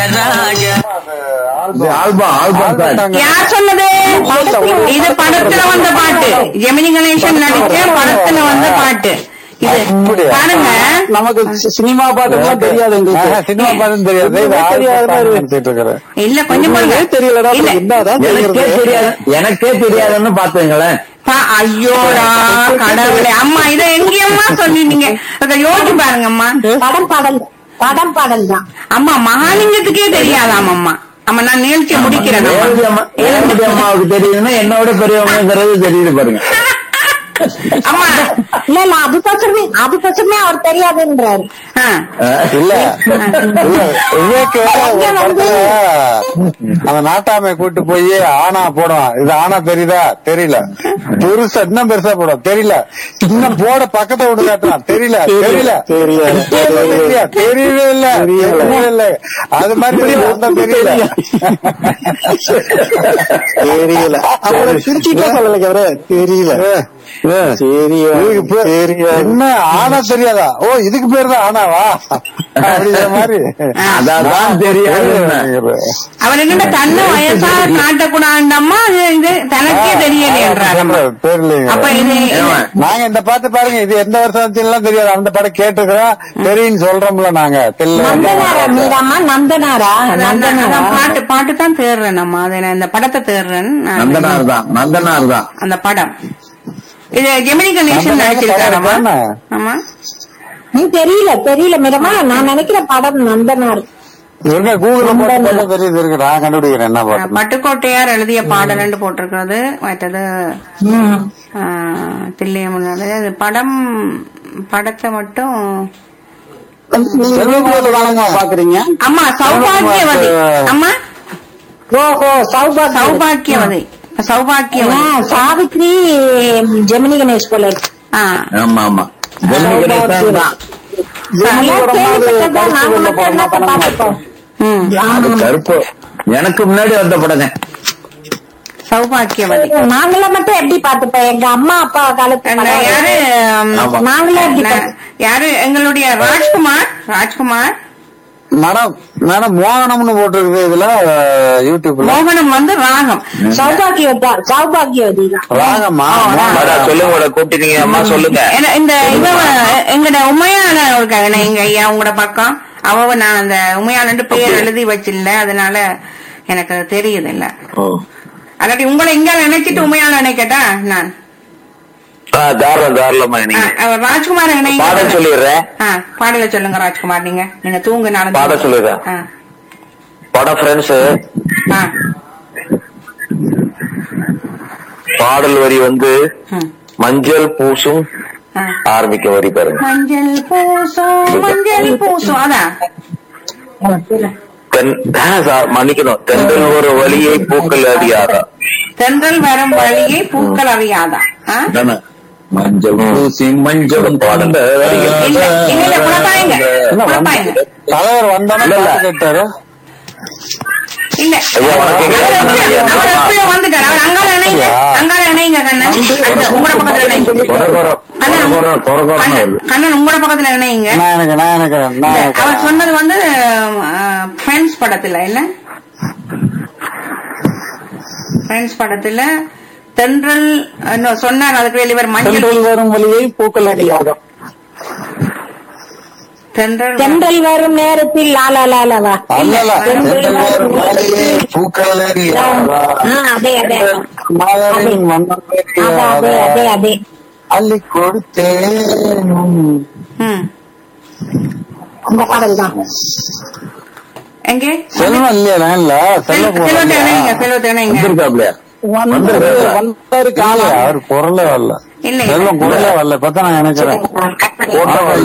இது album album sir யார் சொன்னது இது படத்துல வந்த பாட்டு ஜெமினி கணேசன் நடிச்ச படத்துல வந்த பாட்டு இது அப்படியா? பாருங்க நமக்கு சி- சினிமா பாட்டுலாம் தெரியாது எங்களுக்கு சினிமா பாடம் தெரியாது இது எதுவுமே தெரியாதுன்னு ஆல்பம் ஒரு- நினைச்சிட்டு இருக்கிறேன் இல்ல கொஞ்சம் பாருங்க உண்மையிலே தெரியலடா இல்ல. என்னதான் எனக்கே தெரியுது தெரியாது எனக்கே தெரியாதுன்னு பாத்துங்களேன் பா- ஐயோடா கடவுளே அம்மா இத எங்கேயம்மா சொல்லிட்டீங்க அத யோசிச்சு பாருங்க அம்மா படம் பாடல் படம் பாடல் தான் அம்மா மகாலிங்கத்துக்கே தெரியாதாம் அம்மா அம்மா நான் நிகழ்ச்சியை முடிக்கிறேன் அம்மா. ரேவதி அம்மா ரேவதி அம்மாவுக்கு தெரியுதுன்னா என்னோட பெரியவங்கிறது தெரியுது பாருங்க அம்மா இல்ல இல்ல அதுக்கோசரமே அதுக்கோசரமே அவர் தெரியாதுன்றாரு ஆ. இல்ல இல்ல விவேக் ஒரு படத்துல அந்த நாட்டாமை கூட்டு போய் ஆனா போடுவான் இது ஆனா தெரியுதா தெரியல பெருசா இன்னும் பெருசா போடும் தெரியல இன்னும் போட பக்கத்தை விட்டு காட்டுறான் தெரியல தெரியல தெரியல. தெரியல தெரியவே இல்ல தெரியவே இல்ல அது மாதிரி வந்தா தெரியல தெரியல அப்புறம் சிரிச்சுட்டே சொல்லலைங்க அவரு தெரியல தெரியல இதுக்கு பேர் தெரியல என்ன ஆனா தெரியாதா ஓ இதுக்கு பேர் தான் ஆனாவா அப்படிங்கிற மாதிரி அதான் தெரியாது அவர் என்ன தன்னை வயசா காட்டக்கூடாதுண்டம்மா இது இது தனக்கே தெரியலைன்றாரு அம்மா. தெரியலங்க அப்ப இது ஏம்மா? நாங்க இந்த பாட்டு பாருங்க இது எந்த வருஷம் தெரியாது அந்த படம் கேட்டுக்கிறோம் தெரியும் சொல்றோம்ல நாங்க தெரியல நந்தனாரா மீராமா நந்தனாரா நந்தனாரா அதான் பாட்டு பாட்டு தான் தேடுறேன் நம்ம அதை நான் இந்த படத்தை தேடுறேன் நான் நந்தனார் தான் நந்தனார் தான் அந்த படம் இது ஜெமினி கணேசன் நந்தனார் நடிச்சிருக்காரம்மா படம் தானே? ஆமா நீ தெரியல தெரியல மீரமா நான் நினைக்கிற படம் நந்தனார் இருங்க கூகுள்ல போட்டு பார்த்தா தெரியுது இருக்கு நான் கண்டுபிடிக்கிறேன் என்ன பாட்டு பட்டுக்கோட்டையார் எழுதிய பாடல் போட்டிருக்கிறது மற்றது ம். ஆ, தில்லையம்மன் அது படம் படத்தை மட்டும் நீங்க வீடியோல தானங்க பாக்குறீங்க அம்மா சௌபாகியவதி அம்மா ஓஹோ சௌபாகியம் சௌபாகியவதி சௌபாகியவதி சாவித்ரி ஜெமினி கணேஷ் போல இருக்கு ஆ ஆமா ஆமா ஜெமினி கணேசன் தான் அதெல்லாம் கேள்விப்பட்டதுதான். நாங்க மட்டும் என்னத்த பார்த்துப்போம் ம் அது கருப்பு எனக்கு முன்னாடி வந்த படங்க சௌபாகியவதி நாங்கள மட்டும் எப்படி பார்த்துப்போம் எங்க அம்மா அப்பா காலத்து அந்த படம். யாரு ம், ஆமா. நாங்களே எப்படி ந- பார்த்து- யாரு எங்களுடைய ராஜ்குமார் ராஜ்குமார் மேடம் மேடம் மோகனம்னு போட்டிருக்குது இதுல அஹ், யூடியூப்ல மோகனம் வந்து ராகம் சௌபாகியவதா சௌபாகியவதி தான் ராகமா மேடம், சொல்லுங்க மேடம், கூப்பிட்டீங்க அம்மா சொல்லுங்க ஏன்னா, இந்த இவ எங்கட உமையான இருக்காங்க எங்க ஐயா உங்களோட பக்கம் அவ நான் அந்த உமையானு பேர் எழுதி வச்சில்ல அதனால எனக்கு அது தெரியுது இல்ல ஓ. அல்லாட்டி உங்களை இங்க நினைச்சிட்டு உமையான நினைக்கட்டா நான் ஆ, தாராளம் தாராளமா ஆ, நீங்க அவர் ராஜ்குமார் நினைங்க பாடம் சொல்லிடுறேன் ஆ, பாடல சொல்லுங்க ராஜ்குமார் நீங்க நீங்க தூங்கு நாளை பாட சொல்லுங்க. ஆ, படம் ஃப்ரெண்ட்ஸ் ஆ, பாடல் வரி வந்து ம், மஞ்சள் பூசும் ஆ. ஆரம்பிக்க வரி பாருங்க மஞ்சள் பூசும் மஞ்சள் பூசும் அதான் தென் ஆ, சா- மன்னிக்கணும் தென்றல் ஒரு வழியை பூக்கள் அறியாதா தென்றல் வரும் வழியை பூக்கள் அறியாதா ஆ? தானே? மஞ்சள் பூசி மஞ்சள் பாடல் இல்ல இல்ல இல்ல குழப்பாயங்க குழப்பாயங்க தலைவர் வந்தானே இல்ல, இல்ல. பாட்டு கேட்டாரு இல்ல ஐயா, வணக்கம். அவர் எப்பயோ- அவர் எப்பயோ வந்துட்டார் அவர் அங்கால இணைங்க அங்கால இணைங்க கண்ணன் அந்த உங்களோட பக்கத்துல இணைங்க கொர கொர, கொர கொர, கொர கொரன்னு கண்ணன், வருது. கண்ணன் உங்களோட பக்கத்துல இணைங்க நான் எனக்கு நான் எனக்கு நான் இல்ல, எனக்கு அவர் சொன்னது வந்து ஃப்ரெண்ட்ஸ் படத்துல இல்ல ஃப்ரெண்ட்ஸ் படத்துல தென்றல் இன்னும் சொன்னார் அதுக்கு இவர் மஞ்சள் சென்றல் வரும் வழியை பூக்கள் அடியாகும் தென்றல் தென்றல் வரும் நேரத்தில் லாலா லாலாவா அல்லல தென்றல் வரும் பூக்கள் ஆ, அதே அதே மலரின் அதே அதே அதே மன்னரை அதே அள்ளி கொடுத்தேன் ம். அந்த பாடல் தான் எங்கே செல்வம் இல்லையா லைன்ல செல்ல செல்வத்தை இணைங்க செல்வத்தை இணைங்க வந்திருக்காப்லையா வந்து வந்தாரு கால அவர் குரலே வரல இல்லை செல்வம் குரலே வரல இப்பதான் நான் நினைக்கிறேன் கற்பனை.